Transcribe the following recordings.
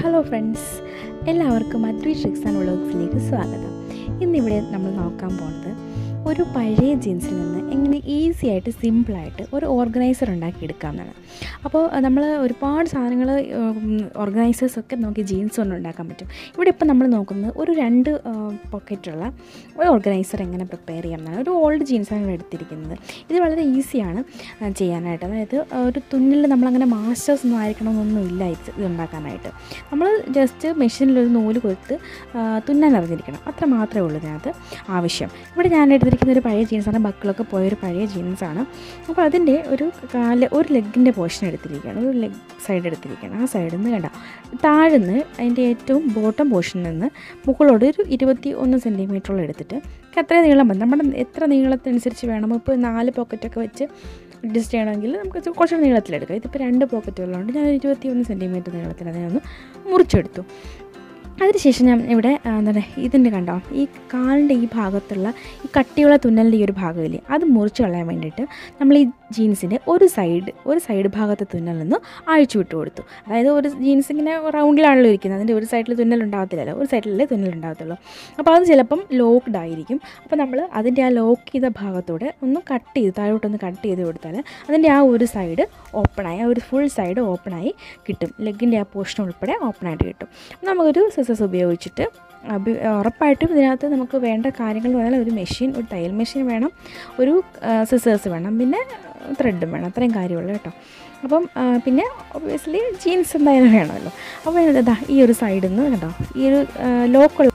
hello friends എല്ലാവർക്കും Advai tricks and വ്ളോഗ്സിലേക്ക് സ്വാഗതം ഇന്നിവിടെ നമ്മൾ നോക്കാൻ പോകുന്നത് ഒരു പഴയ ജീൻസിൽ നിന്ന് എങ്ങനെ ഈസി ആയിട്ട് സിമ്പിളായിട്ട് ഒരു ഓർഗനൈസർ ഉണ്ടാക്കി എടുക്കാമെന്നാണ് അപ്പോൾ നമ്മൾ ഒരുപാട് സാധനങ്ങൾ ഓർഗനൈസേഴ്സ് ഒക്കെ നോക്കി ജീൻസ് കൊണ്ട് ഉണ്ടാക്കാൻ പറ്റും ഇവിടെ ഇപ്പോൾ നമ്മൾ നോക്കുന്നത് ഒരു രണ്ട് പോക്കറ്റുള്ള ഒരു ഓർഗനൈസർ എങ്ങനെ പ്രിപ്പയർ ചെയ്യാമെന്നാണ് ഒരു ഓൾഡ് ജീൻസാണ് ഇവിടെ എടുത്തിരിക്കുന്നത് ഇത് വളരെ ഈസിയാണ് ആ, ചെയ്യാനായിട്ട് അതായത് ഒരു തുന്നൽ നമ്മളങ്ങനെ മാസ്റ്റേഴ്സ് ഒന്നും ആയിരിക്കണമെന്നൊന്നും ഇല്ല ഇത് ഇത് ഉണ്ടാക്കാനായിട്ട് നമ്മൾ ജസ്റ്റ് മെഷീനിലൊരു നൂല് കൊടുത്ത് ആ, തുന്നാൻ അറിഞ്ഞിരിക്കണം അത്ര മാത്രമേ ഉള്ളൂ ഇതിനകത്ത് ആവശ്യം ഇവിടെ ഞാൻ എടുത്തിരിക്കുന്ന ഒരു പഴയ ജീൻസാണ് ബക്കിളൊക്കെ പോയൊരു പഴയ ജീൻസാണ് അപ്പോൾ അതിൻ്റെ ഒരു കാല് ഒരു ലെഗിൻ്റെ പോർഷൻ എടുത്തിരിക്കുകയാണ് ഒരു ലെഗ് സൈഡ് എടുത്തിരിക്കുകയാണ് ആ സൈഡിൽ നിന്ന് കണ്ട താഴ്ന്ന് അതിൻ്റെ ഏറ്റവും ബോട്ടം പോർഷനിൽ നിന്ന് മുകളോട് ഒരു ഇരുപത്തി ഒന്ന് സെൻറ്റിമീറ്ററോളം എടുത്തിട്ട് എനിക്ക് അത്രയും നീളം മതി നമ്മുടെ എത്ര നീളത്തിനനുസരിച്ച് വേണം ഇപ്പോൾ നാല് പോക്കറ്റൊക്കെ വെച്ച് അഡ്ജസ്റ്റ് ചെയ്യണമെങ്കിൽ നമുക്ക് ഇത് കുറച്ച് നീളത്തിലെടുക്കാം ഇതിപ്പോൾ രണ്ട് പോക്കറ്റുകളുണ്ട് ഞാൻ ഇരുപത്തി ഒന്ന് സെൻറ്റിമീറ്റർ നീളത്തിൽ അതിനെ ഒന്ന് മുറിച്ചെടുത്തു അതിനുശേഷം ഞാൻ ഇവിടെ ആ, എന്താണ് ഇതിൻ്റെ കണ്ടോ ഈ കാലിൻ്റെ ഈ ഭാഗത്തുള്ള ഈ കട്ടിയുള്ള തുന്നലിൻ്റെ ഈ ഒരു ഭാഗമില്ലേ അത് മുറിച്ച് കളയാൻ വേണ്ടിയിട്ട് നമ്മൾ ഈ ജീൻസിൻ്റെ ഒരു സൈഡ് ഒരു സൈഡ് ഭാഗത്തെ തുന്നലിൽ നിന്ന് അഴിച്ചു വിട്ട് കൊടുത്തു അതായത് ഒരു ജീൻസ് ഇങ്ങനെ റൗണ്ടിലാണല്ലോ ഇരിക്കുന്നത് അതിൻ്റെ ഒരു സൈഡിൽ തുന്നൽ ഉണ്ടാകത്തില്ലല്ലോ ഒരു സൈഡിലല്ലേ തുന്നൽ ഉണ്ടാകത്തുള്ളൂ അപ്പോൾ അത് ചിലപ്പം ലോക്ക്ഡ് ആയിരിക്കും അപ്പോൾ നമ്മൾ അതിൻ്റെ ആ ലോക്ക് ചെയ്ത ഭാഗത്തൂടെ ഒന്ന് കട്ട് ചെയ്ത് താഴോട്ടൊന്ന് കട്ട് ചെയ്ത് കൊടുത്താൽ അതിൻ്റെ ആ ഒരു സൈഡ് ഓപ്പണായി ആ ഒരു ഫുൾ സൈഡ് ഓപ്പണായി കിട്ടും ലെഗിൻ്റെ ആ പോർഷൻ ഉൾപ്പെടെ ഓപ്പണായിട്ട് കിട്ടും നമുക്കൊരു സിസസ് ഉപയോഗിച്ചിട്ട് അഭി ഉറപ്പായിട്ടും ഇതിനകത്ത് നമുക്ക് വേണ്ട കാര്യങ്ങൾ എന്ന് പറഞ്ഞാൽ ഒരു മെഷീൻ ഒരു തയ്യൽ മെഷീൻ വേണം ഒരു സിസേഴ്സ് വേണം പിന്നെ ത്രെഡും വേണം അത്രയും കാര്യമുള്ളൂ കേട്ടോ അപ്പം ആ, പിന്നെ ഒബ്വിയസ്ലി ജീൻസ് എന്തായാലും വേണമല്ലോ അപ്പോൾ ഇതാ ഈ ഒരു സൈഡിൽ നിന്ന് കേട്ടോ ഈ ഒരു ലോക്കുള്ള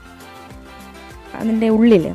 അതിൻ്റെ ഉള്ളിൽ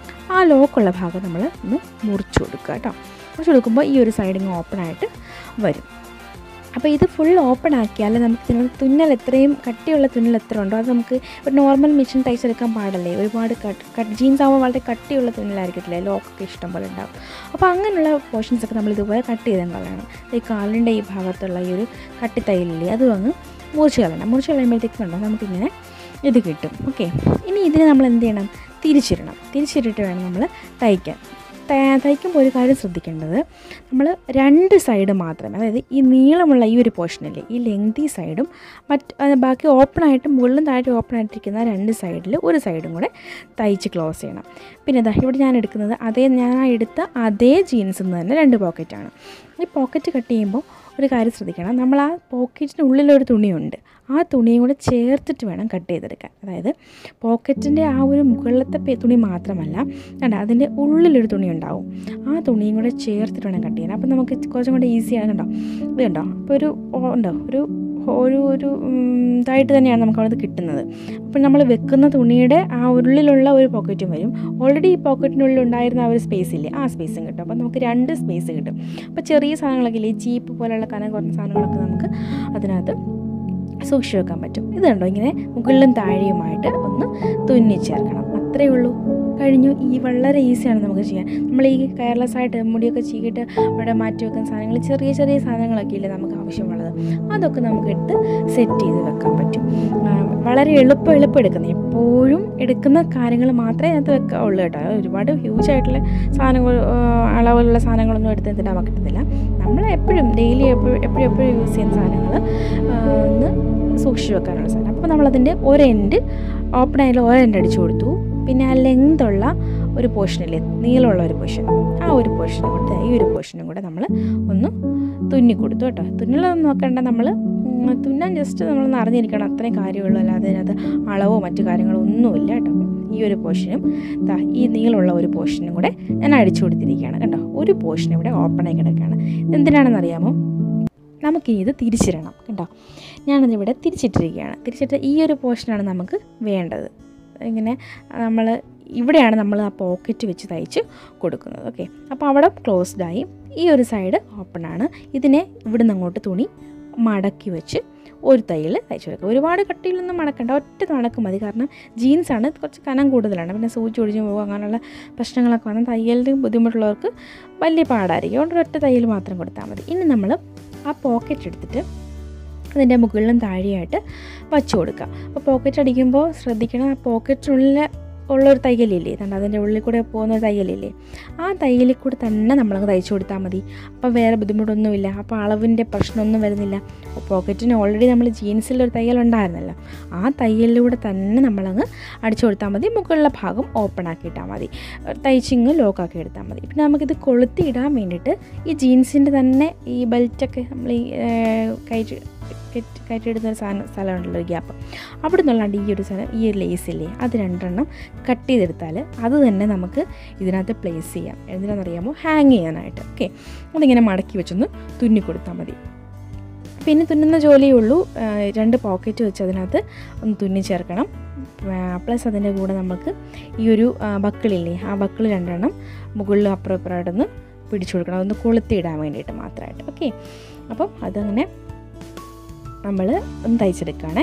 ആ ലോക്കുള്ള ഭാഗം നമ്മൾ ഒന്ന് മുറിച്ച് കൊടുക്കുക കേട്ടോ മുറിച്ച് കൊടുക്കുമ്പോൾ ഈ ഒരു സൈഡിങ് ഓപ്പൺ ആയിട്ട് വരും അപ്പോൾ ഇത് ഫുൾ ഓപ്പൺ ആക്കിയാൽ നമുക്ക് ഇതിനകത്ത് തുന്നൽ എത്രയും കട്ടിയുള്ള തുന്നൽ എത്ര ഉണ്ടോ അത് നമുക്ക് ഒരു നോർമൽ മെഷീൻ തയ്ച്ചെടുക്കാൻ പാടല്ലേ ഒരുപാട് കട്ട് കട്ട് ജീൻസ് ആകുമ്പോൾ വളരെ കട്ടിയുള്ള തുന്നലായിരിക്കത്തില്ലേ ലോക്കൊക്കെ ഇഷ്ടം പോലെ ഉണ്ടാവും അപ്പോൾ അങ്ങനെയുള്ള പോർഷൻസ് ഒക്കെ നമ്മൾ ഇതുപോലെ കട്ട് ചെയ്ത് കളയണം ഈ കാലിൻ്റെ ഈ ഭാഗത്തുള്ള ഈ ഒരു കട്ടി തയ്യലില്ലേ അതും അങ്ങ് മുറിച്ച് കളയണം മുറിച്ച് കളയുമ്പോഴത്തേക്കും ഉണ്ടോ നമുക്കിങ്ങനെ ഇത് കിട്ടും ഓക്കെ ഇനി ഇതിന് നമ്മൾ എന്ത് ചെയ്യണം തിരിച്ചിടണം തിരിച്ചിട്ടിട്ട് വേണം നമ്മൾ തയ്ക്കാൻ ത- തയ്ക്കുമ്പോൾ ഒരു കാര്യം ശ്രദ്ധിക്കേണ്ടത് നമ്മൾ രണ്ട് സൈഡ് മാത്രമേ അതായത് ഈ നീളമുള്ള ഈ ഒരു പോർഷനല്ലേ ഈ ലെങ്തി സൈഡും മറ്റ് അത് ബാക്കി ഓപ്പണായിട്ട് മുകളിലും താഴെ ഓപ്പൺ ആയിട്ടിരിക്കുന്ന രണ്ട് സൈഡിൽ ഒരു സൈഡും കൂടെ തയ്ച്ച് ക്ലോസ് ചെയ്യണം പിന്നെ ഇതാ ഇവിടെ ഞാൻ എടുക്കുന്നത് അതേ ഞാൻ ആ എടുത്ത അതേ ജീൻസിൽ നിന്ന് തന്നെ രണ്ട് പോക്കറ്റാണ് ഈ പോക്കറ്റ് കട്ട് ചെയ്യുമ്പോൾ ഒരു കാര്യം ശ്രദ്ധിക്കണം നമ്മൾ ആ പോക്കറ്റിന് ഉള്ളിലൊരു തുണിയുണ്ട് ആ തുണിയും കൂടെ ചേർത്തിട്ട് വേണം കട്ട് ചെയ്തെടുക്കാൻ അതായത് പോക്കറ്റിൻ്റെ ആ ഒരു മുകളിലത്തെ പെ- തുണി മാത്രമല്ല കണ്ട അതിൻ്റെ ഉള്ളിലൊരു തുണി ഉണ്ടാവും ആ തുണിയും കൂടെ ചേർത്തിട്ട് വേണം കട്ട് ചെയ്യാൻ അപ്പോൾ നമുക്ക് കുറച്ചും കൂടെ ഈസിയാണ് കണ്ടോ ഇത് കണ്ടോ അപ്പോൾ ഒരു ഓ- ഉണ്ടോ ഒരു ഒരു ഒരു ഉം, ഇതായിട്ട് തന്നെയാണ് നമുക്ക് അവിടെ കിട്ടുന്നത് അപ്പോൾ നമ്മൾ വെക്കുന്ന തുണിയുടെ ആ ഉള്ളിലുള്ള ഒരു പോക്കറ്റും വരും ഓൾറെഡി ഈ പോക്കറ്റിനുള്ളിൽ ഉണ്ടായിരുന്ന ആ ഒരു സ്പേസ് ഇല്ലേ ആ സ്പേസും കിട്ടും അപ്പോൾ നമുക്ക് രണ്ട് സ്പേസ് കിട്ടും അപ്പോൾ ചെറിയ സാധനങ്ങളൊക്കെ ഇല്ലേ ചീപ്പ് പോലെയുള്ള കനം കുറഞ്ഞ സാധനങ്ങളൊക്കെ നമുക്ക് അതിനകത്ത് സൂക്ഷിച്ച് വെക്കാൻ പറ്റും ഇത് കണ്ടോ ഇങ്ങനെ മുകളിലും താഴെയുമായിട്ട് ഒന്ന് തുന്നിച്ചേർക്കണം അത്രയേ ഉള്ളൂ കഴിഞ്ഞു ഈ വളരെ ഈസിയാണ് നമുക്ക് ചെയ്യാൻ നമ്മൾ ഈ കെയർലെസ് ആയിട്ട് മുടിയൊക്കെ ചീകിട്ട് അവിടെ മാറ്റി വെക്കുന്ന സാധനങ്ങൾ ചെറിയ ചെറിയ സാധനങ്ങളൊക്കെ ഇല്ലേ നമുക്ക് ആവശ്യമുള്ളത് അതൊക്കെ നമുക്ക് എടുത്ത് സെറ്റ് ചെയ്ത് വെക്കാൻ പറ്റും ആ, വളരെ എളുപ്പം എളുപ്പം എടുക്കുന്നത് എപ്പോഴും എടുക്കുന്ന കാര്യങ്ങൾ മാത്രമേ അതിനകത്ത് വെക്കാവുള്ളൂ കേട്ടോ അത് ഒരുപാട് ഹ്യൂജ് ആയിട്ടുള്ള സാധനങ്ങൾ ആ, അളവിലുള്ള സാധനങ്ങളൊന്നും എടുത്ത് എന്തിനാൻ പറ്റത്തില്ല നമ്മൾ എപ്പോഴും ഡെയിലി എപ്പോഴും എപ്പോഴും എപ്പോഴും യൂസ് ചെയ്യുന്ന സാധനങ്ങൾ ഒന്ന് സൂക്ഷിച്ച് വെക്കാനുള്ള സാധനം അപ്പോൾ നമ്മളതിൻ്റെ ഒരു എൻഡ് ഓപ്പൺ ആയാലും ഒരു എൻഡ് അടിച്ചു കൊടുത്തു പിന്നെ ആ ലെങ്ത് ഉള്ള ഒരു പോർഷനില്ലേ നീളമുള്ള ഒരു പോർഷൻ ആ ഒരു പോർഷനും കൂടെ ഈ ഒരു പോർഷനും കൂടെ നമ്മൾ ഒന്ന് തുന്നി കൊടുത്തു കേട്ടോ തുന്നലൊന്നും നോക്കണ്ട നമ്മൾ തുന്നാൻ ജസ്റ്റ് നമ്മളൊന്ന് അറിഞ്ഞിരിക്കണം അത്രയും കാര്യമുള്ളൂ അല്ലാതെ അതിനകത്ത് അളവോ മറ്റു കാര്യങ്ങളോ ഒന്നുമില്ല കേട്ടോ ഈ ഒരു പോർഷനും ദാ ഈ നീളമുള്ള ഒരു പോർഷനും കൂടെ ഞാൻ അടിച്ചു കൊടുത്തിരിക്കുകയാണ് കണ്ടോ ഒരു പോർഷൻ ഇവിടെ ഓപ്പണായി കിടക്കുകയാണ് എന്തിനാണെന്ന് അറിയാമോ നമുക്കിനി ഇത് തിരിച്ചിടണം കേട്ടോ ഞാനതിവിടെ തിരിച്ചിട്ടിരിക്കുകയാണ് തിരിച്ചിട്ട് ഈ ഒരു പോർഷനാണ് നമുക്ക് വേണ്ടത് ഇങ്ങനെ നമ്മൾ ഇവിടെയാണ് നമ്മൾ ആ പോക്കറ്റ് വെച്ച് തയ്ച്ച് കൊടുക്കുന്നത് ഓക്കെ അപ്പോൾ അവിടെ ക്ലോസ്ഡ് ആയി ഈ ഒരു സൈഡ് ഓപ്പൺ ആണ് ഇതിനെ ഇവിടുന്ന് അങ്ങോട്ട് തുണി മടക്കി വെച്ച് ഒരു തയ്യൽ തയ്ച്ചു കൊടുക്കുക ഒരുപാട് കട്ടിയിലൊന്നും മടക്കണ്ട ഒറ്റ മടക്ക് മതി കാരണം ജീൻസാണ് കുറച്ച് കനം കൂടുതലാണ് പിന്നെ സൂചി ഒടിഞ്ഞു പോകുക അങ്ങനെയുള്ള പ്രശ്നങ്ങളൊക്കെ വന്നാൽ തയ്യലിന് ബുദ്ധിമുട്ടുള്ളവർക്ക് വലിയ പാടായിരിക്കും അതുകൊണ്ട് ഒറ്റ തയ്യൽ മാത്രം കൊടുത്താൽ മതി ഇനി നമ്മൾ ആ പോക്കറ്റ് എടുത്തിട്ട് അതിൻ്റെ മുകളിലും താഴെയായിട്ട് വച്ചു കൊടുക്കുക അപ്പോൾ പോക്കറ്റ് അടിക്കുമ്പോൾ ശ്രദ്ധിക്കണം ആ പോക്കറ്റിനുള്ളിലെ ഉള്ളൊരു തയ്യലില്ലേ കണ്ട അതിൻ്റെ ഉള്ളിൽ കൂടെ പോകുന്ന ഒരു തയ്യലില്ലേ ആ തയ്യലിൽ കൂടെ തന്നെ നമ്മളങ്ങ് തയ്ച്ചു കൊടുത്താൽ മതി അപ്പോൾ വേറെ ബുദ്ധിമുട്ടൊന്നുമില്ല അപ്പോൾ അളവിൻ്റെ പ്രശ്നമൊന്നും വരുന്നില്ല പോക്കറ്റിന് ഓൾറെഡി നമ്മൾ ജീൻസിലൊരു തയ്യൽ ഉണ്ടായിരുന്നല്ലോ ആ തയ്യലിലൂടെ തന്നെ നമ്മളങ്ങ് അടിച്ചു കൊടുത്താൽ മതി മുകളിലെ ഭാഗം ഓപ്പൺ ആക്കിയിട്ടാൽ മതി തയ്ച്ചിങ് ലോക്കാക്കി എടുത്താൽ മതി പിന്നെ നമുക്കിത് കൊളുത്തി ഇടാൻ വേണ്ടിയിട്ട് ഈ ജീൻസിൻ്റെ തന്നെ ഈ ബെൽറ്റൊക്കെ നമ്മൾ ഈ കയറ്റി കെട്ടി കയറ്റിയിടുന്ന ഒരു സാധനം സ്ഥലമുണ്ടല്ലോ ഒരു ഗ്യാപ്പ് അവിടെ നിന്നുള്ളാണ്ട് ഈ ഒരു സാധനം ഈ ഒരു ലേസില്ലേ അത് രണ്ടെണ്ണം കട്ട് ചെയ്തെടുത്താൽ അത് തന്നെ നമുക്ക് ഇതിനകത്ത് പ്ലേസ് ചെയ്യാം എന്തിനാണെന്നറിയാമോ ഹാങ് ചെയ്യാനായിട്ട് ഓക്കെ അതിങ്ങനെ മടക്കി വെച്ചൊന്ന് തുന്നി കൊടുത്താൽ മതി പിന്നെ തുന്നുന്ന ജോലിയേ ഉള്ളൂ ആ, രണ്ട് പോക്കറ്റ് വെച്ച് അതിനകത്ത് ഒന്ന് തുന്നി ചേർക്കണം പ്ലസ് അതിൻ്റെ കൂടെ നമുക്ക് ഈ ഒരു ആ, ബക്കിളില്ലേ ആ ബക്കിൾ രണ്ടെണ്ണം മുകളിലും അപ്പുറം ഇപ്പുറമായിട്ടൊന്ന് പിടിച്ചു കൊടുക്കണം അതൊന്ന് കൊളുത്തിയിടാൻ വേണ്ടിയിട്ട് മാത്രമായിട്ട് ഓക്കെ അപ്പം അതങ്ങനെ നമ്മൾ ഒന്ന് തയ്ച്ചെടുക്കുകയാണേ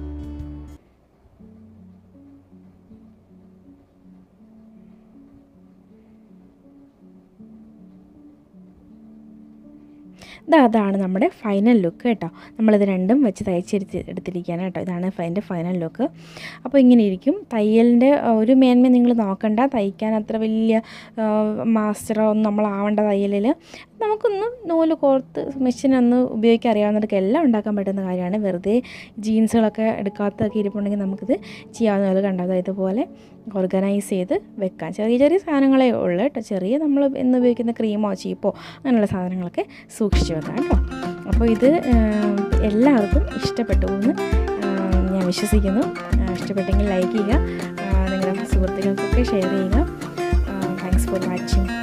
ഇതാ അതാണ് നമ്മുടെ ഫൈനൽ ലുക്ക് കേട്ടോ നമ്മളിത് രണ്ടും വെച്ച് തയ്ച്ചെടുത്ത് എടുത്തിരിക്കുകയാണ് കേട്ടോ ഇതാണ് അതിൻ്റെ ഫൈനൽ ലുക്ക് അപ്പോൾ ഇങ്ങനെ ഇരിക്കും തയ്യലിൻ്റെ ഒരു മേന്മ നിങ്ങൾ നോക്കണ്ട തയ്ക്കാൻ അത്ര വലിയ മാസ്റ്ററോ ഒന്നും നമ്മളാവേണ്ട തയ്യലിൽ നമുക്കൊന്ന് നൂല് കോർത്ത് മെഷീനൊന്ന് ഉപയോഗിക്കാൻ അറിയാവുന്നവർക്ക് എല്ലാം ഉണ്ടാക്കാൻ പറ്റുന്ന കാര്യമാണ് വെറുതെ ജീൻസുകളൊക്കെ എടുക്കാത്തൊക്കെ ഇരിപ്പുണ്ടെങ്കിൽ നമുക്കിത് ചെയ്യാവുന്ന പോലെ കണ്ടത് ഇതുപോലെ ഓർഗനൈസ് ചെയ്ത് വെക്കാം ചെറിയ ചെറിയ സാധനങ്ങളേ ഉള്ളൂ കേട്ടോ ചെറിയ നമ്മൾ എന്ന് ഉപയോഗിക്കുന്ന ക്രീമോ ചീപ്പോ അങ്ങനെയുള്ള സാധനങ്ങളൊക്കെ സൂക്ഷിച്ച് വെക്കാം കേട്ടോ അപ്പോൾ ഇത് ആം, എല്ലാവർക്കും ഇഷ്ടപ്പെട്ടു എന്ന് ആം, ഞാൻ വിശ്വസിക്കുന്നു ആ, ഇഷ്ടപ്പെട്ടെങ്കിൽ ലൈക്ക് ചെയ്യുക ആ, നിങ്ങളുടെ സുഹൃത്തുക്കൾക്കൊക്കെ ഷെയർ ചെയ്യുക താങ്ക്സ് ഫോർ വാച്ചിങ്